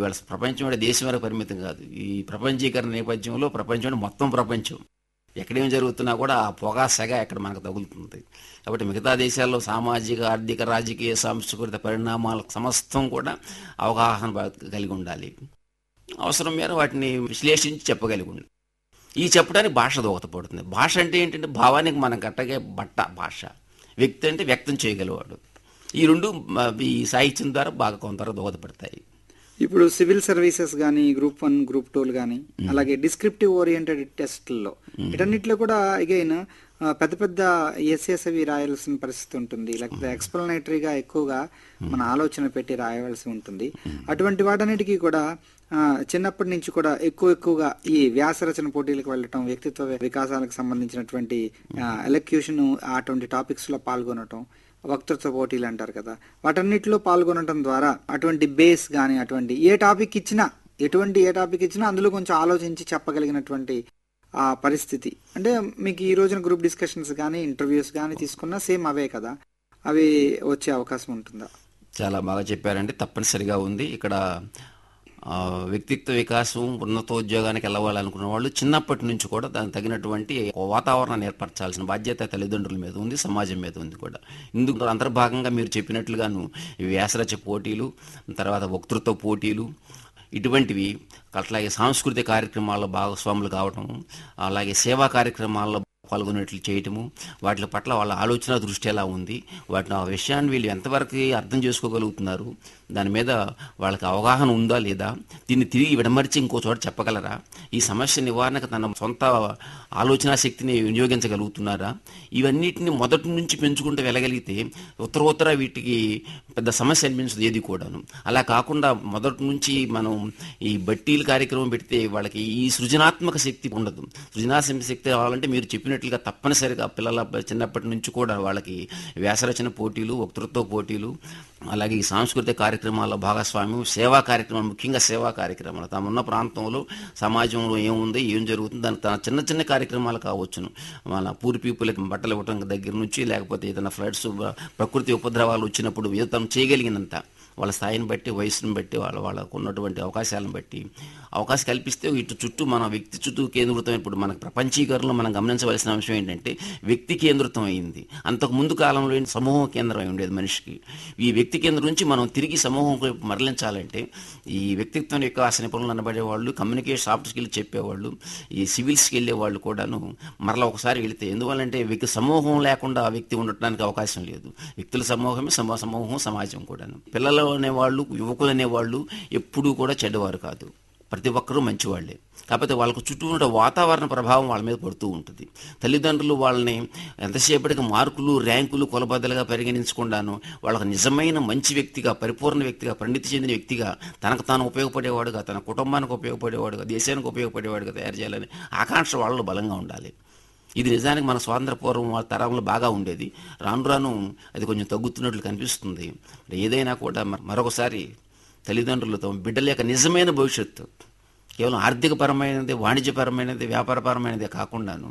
ఇవాళ ప్రపంచం అంటే దేశం వరకు పరిమితం కాదు ఈ ప్రపంచీకరణ నేపథ్యంలో ప్రపంచం అంటే మొత్తం ప్రపంచం ఎక్కడేం జరుగుతున్నా కూడా ఆ పొగ సెగ ఎక్కడ మనకు తగులుతుంది కాబట్టి మిగతా దేశాల్లో సామాజిక ఆర్థిక రాజకీయ సాంస్కృతిక పరిణామాల సమస్తం కూడా అవగాహన బా- కలిగి ఉండాలి అవసరం మేర వాటిని విశ్లేషించి చెప్పగలిగి ఉండాలి ఈ చెప్పడానికి భాష దోహదపడుతుంది భాష అంటే ఏంటంటే భావానికి మనం కట్టగే బట్ట భాష వ్యక్తి అంటే వ్యక్తం చేయగలవాడు ఈ రెండు మ, ఈ సాహిత్యం ద్వారా బాగా కొంతవరకు దోహదపడతాయి ఇప్పుడు సివిల్ సర్వీసెస్ కానీ గ్రూప్ వన్ గ్రూప్ టూలు కానీ అలాగే డిస్క్రిప్టివ్ ఓరియంటెడ్ టెస్ట్లో వీటన్నిటిలో కూడా అగైన్ పెద్ద పెద్ద ఎస్ఎస్ అవి రాయాల్సిన పరిస్థితి ఉంటుంది లేకపోతే ఎక్స్ప్లనేటరీగా ఎక్కువగా మన ఆలోచన పెట్టి రాయవలసి ఉంటుంది అటువంటి వాటన్నిటికీ కూడా ఆ, చిన్నప్పటి నుంచి కూడా ఎక్కువ ఎక్కువగా ఈ వ్యాస రచన పోటీలకు వెళ్ళటం వ్యక్తిత్వ వికాసాలకు సంబంధించినటువంటి ఎలక్యూషన్ అటువంటి టాపిక్స్ లో పాల్గొనటం వక్తృత్వ పోటీలు అంటారు కదా వాటన్నిటిలో పాల్గొనటం ద్వారా అటువంటి బేస్ కానీ అటువంటి ఏ టాపిక్ ఇచ్చినా ఎటువంటి ఏ టాపిక్ ఇచ్చినా అందులో కొంచెం ఆలోచించి చెప్పగలిగినటువంటి ఆ పరిస్థితి అంటే మీకు ఈ రోజున గ్రూప్ డిస్కషన్స్ కానీ ఇంటర్వ్యూస్ కానీ తీసుకున్నా సేమ్ అవే కదా అవి వచ్చే అవకాశం ఉంటుందా చాలా బాగా చెప్పారండి తప్పనిసరిగా ఉంది ఇక్కడ ఆ, వ్యక్తిత్వ వికాసం ఉన్నతోద్యోగానికి వెళ్ళవాలనుకున్న వాళ్ళు చిన్నప్పటి నుంచి కూడా దానికి తగినటువంటి ఒక వాతావరణాన్ని ఏర్పరచాల్సిన బాధ్యత తల్లిదండ్రుల మీద ఉంది సమాజం మీద ఉంది కూడా ఇందుకు అంతర్భాగంగా మీరు చెప్పినట్లుగాను ఈ వ్యాసరచ పోటీలు తర్వాత వక్తృత్వ పోటీలు ఇటువంటివి అట్లాగే సాంస్కృతిక కార్యక్రమాల్లో భాగస్వాములు కావటం అలాగే సేవా కార్యక్రమాల్లో పాల్గొనేట్లు చేయటము వాటి పట్ల వాళ్ళ ఆలోచన దృష్టి ఎలా ఉంది వాటిని ఆ విషయాన్ని వీళ్ళు ఎంతవరకు అర్థం చేసుకోగలుగుతున్నారు దాని మీద వాళ్ళకి అవగాహన ఉందా లేదా దీన్ని తిరిగి విడమర్చి ఇంకో చోట చెప్పగలరా ఈ సమస్య నివారణకు తన సొంత ఆలోచన శక్తిని వినియోగించగలుగుతున్నారా ఇవన్నిటిని మొదటి నుంచి పెంచుకుంటూ వెళ్ళగలిగితే ఉత్తరోత్తర వీటికి పెద్ద సమస్య అనిపించదు ఏది కూడాను అలా కాకుండా మొదటి నుంచి మనం ఈ బట్టీల కార్యక్రమం పెడితే వాళ్ళకి ఈ సృజనాత్మక శక్తి ఉండదు సృజనాత్మక శక్తి రావాలంటే మీరు చెప్పినట్లుగా తప్పనిసరిగా పిల్లల చిన్నప్పటి నుంచి కూడా వాళ్ళకి వ్యాసరచన పోటీలు వక్తృత్వ పోటీలు అలాగే ఈ సాంస్కృతిక కార్యక్రమాల్లో భాగస్వామ్యం సేవా కార్యక్రమాలు ముఖ్యంగా సేవా కార్యక్రమాలు తామున్న ప్రాంతంలో సమాజంలో ఏముంది ఏం జరుగుతుంది దాని తన చిన్న చిన్న కార్యక్రమాలు కావచ్చును మన పూర్ పీపుల్కి బట్టలు ఇవ్వటం దగ్గర నుంచి లేకపోతే ఏదైనా ఫ్లడ్స్ ప్రకృతి ఉపద్రవాలు వచ్చినప్పుడు ఏదో తను చేయగలిగినంత వాళ్ళ స్థాయిని బట్టి వయసును బట్టి వాళ్ళ వాళ్ళకు ఉన్నటువంటి అవకాశాలను బట్టి అవకాశం కల్పిస్తే ఇటు చుట్టూ మన వ్యక్తి చుట్టూ కేంద్రితం ఇప్పుడు మనకు ప్రపంచీకరణలో మనం గమనించవలసిన అంశం ఏంటంటే వ్యక్తి కేంద్రితం అయింది అంతకు ముందు కాలంలో ఏంటి సమూహ కేంద్రం అయి ఉండేది మనిషికి ఈ వ్యక్తి కేంద్రం నుంచి మనం తిరిగి సమూహం వైపు మరలించాలంటే ఈ వ్యక్తిత్వం యొక్క ఆశ నిపుణులు అనబడే వాళ్ళు కమ్యూనికేషన్ సాఫ్ట్ స్కిల్ చెప్పేవాళ్ళు ఈ సివిల్స్కి వెళ్ళే వాళ్ళు కూడాను మరలా ఒకసారి వెళితే ఎందువల్లంటే వ్యక్తి సమూహం లేకుండా ఆ వ్యక్తి ఉండటానికి అవకాశం లేదు వ్యక్తుల సమూహమే సమూ సమూహం సమాజం కూడాను పిల్లలు అనేవాళ్ళు యువకులు అనేవాళ్ళు ఎప్పుడూ కూడా చెడ్డవారు కాదు ప్రతి ఒక్కరూ మంచివాళ్లే కాకపోతే వాళ్ళకు చుట్టూ ఉన్న వాతావరణ ప్రభావం వాళ్ళ మీద పడుతూ ఉంటుంది తల్లిదండ్రులు వాళ్ళని ఎంతసేపటికి మార్కులు ర్యాంకులు కొలబద్దలుగా పరిగణించకుండాను వాళ్ళకు నిజమైన మంచి వ్యక్తిగా పరిపూర్ణ వ్యక్తిగా పరిణితి చెందిన వ్యక్తిగా తనకు తాను ఉపయోగపడేవాడుగా తన కుటుంబానికి ఉపయోగపడేవాడుగా దేశానికి ఉపయోగపడేవాడుగా తయారు చేయాలని ఆకాంక్ష వాళ్ళలో బలంగా ఉండాలి ఇది నిజానికి మన స్వాతంత్ర పూర్వం వాళ్ళ తరంలో బాగా ఉండేది రాను రాను అది కొంచెం తగ్గుతున్నట్లు కనిపిస్తుంది మరి ఏదైనా కూడా మరి మరొకసారి తల్లిదండ్రులు తమ బిడ్డల యొక్క నిజమైన భవిష్యత్తు కేవలం ఆర్థికపరమైనది వాణిజ్యపరమైనది వ్యాపారపరమైనది కాకుండాను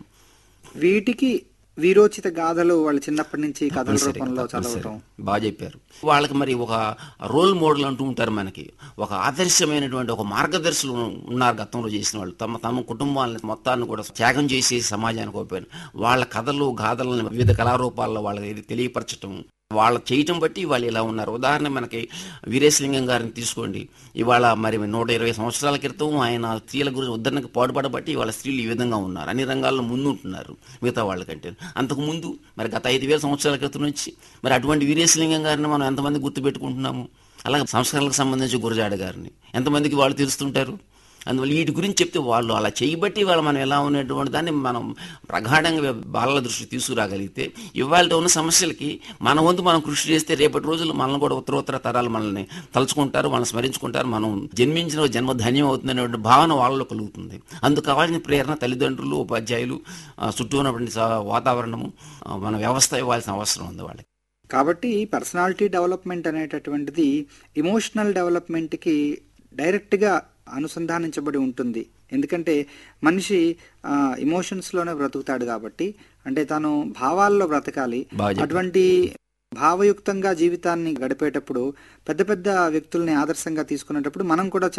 వీటికి వీరోచిత గాథలు వాళ్ళు చిన్నప్పటి నుంచి కథల రూపంలో చదవటం బాగా చెప్పారు వాళ్ళకి మరి ఒక రోల్ మోడల్ అంటూ ఉంటారు మనకి ఒక ఆదర్శమైనటువంటి ఒక మార్గదర్శులు ఉన్నారు గతంలో చేసిన వాళ్ళు తమ తమ కుటుంబాలను మొత్తాన్ని కూడా త్యాగం చేసి సమాజానికి ఉపయోగ వాళ్ళ కథలు గాథలను వివిధ కళారూపాల్లో వాళ్ళకి తెలియపరచటం వాళ్ళ చేయటం బట్టి వాళ్ళు ఇలా ఉన్నారు ఉదాహరణ మనకి వీరేశలింగం గారిని తీసుకోండి ఇవాళ మరి నూట ఇరవై సంవత్సరాల క్రితం ఆయన స్త్రీల గురించి ఉద్ధరణకు పాటుపడబట్టి వాళ్ళ స్త్రీలు ఈ విధంగా ఉన్నారు అన్ని రంగాల్లో ముందుంటున్నారు మిగతా వాళ్ళకంటే అంతకు ముందు మరి గత ఐదు వేల సంవత్సరాల క్రితం నుంచి మరి అటువంటి వీరేశలింగం గారిని మనం ఎంతమంది గుర్తుపెట్టుకుంటున్నాము అలాగే సంస్కరణలకు సంబంధించి గురజాడ గారిని ఎంతమందికి వాళ్ళు తెలుస్తుంటారు అందువల్ల వీటి గురించి చెప్తే వాళ్ళు అలా చేయబట్టి వాళ్ళు మనం ఎలా ఉన్నటువంటి దాన్ని మనం ప్రగాఢంగా బాలల దృష్టి తీసుకురాగలిగితే ఇవాళ ఉన్న సమస్యలకి మన వంతు మనం కృషి చేస్తే రేపటి రోజులు మనల్ని కూడా ఉత్తరోత్తర తరాలు మనల్ని తలుచుకుంటారు మనల్ని స్మరించుకుంటారు మనం జన్మించిన జన్మ ధన్యం అవుతుందనే భావన వాళ్ళలో కలుగుతుంది అందుకు కావాల్సిన ప్రేరణ తల్లిదండ్రులు ఉపాధ్యాయులు ఆ, చుట్టూ ఉన్నటువంటి స- వాతావరణము ఆ, మన వ్యవస్థ ఇవ్వాల్సిన అవసరం ఉంది వాళ్ళకి కాబట్టి పర్సనాలిటీ డెవలప్మెంట్ అనేటటువంటిది ఇమోషనల్ డెవలప్మెంట్కి డైరెక్ట్గా అనుసంధానించబడి ఉంటుంది ఎందుకంటే మనిషి ఆ, ఎమోషన్స్లోనే బ్రతుకుతాడు కాబట్టి అంటే తను భావాల్లో బ్రతకాలి బాగా చెప్పారు. అటువంటి భావయుక్తంగా జీవితాన్ని గడిపేటప్పుడు పెద్ద పెద్ద వ్యక్తుల్ని ఆదర్శంగా తీసుకునేటప్పుడు మనం కూడా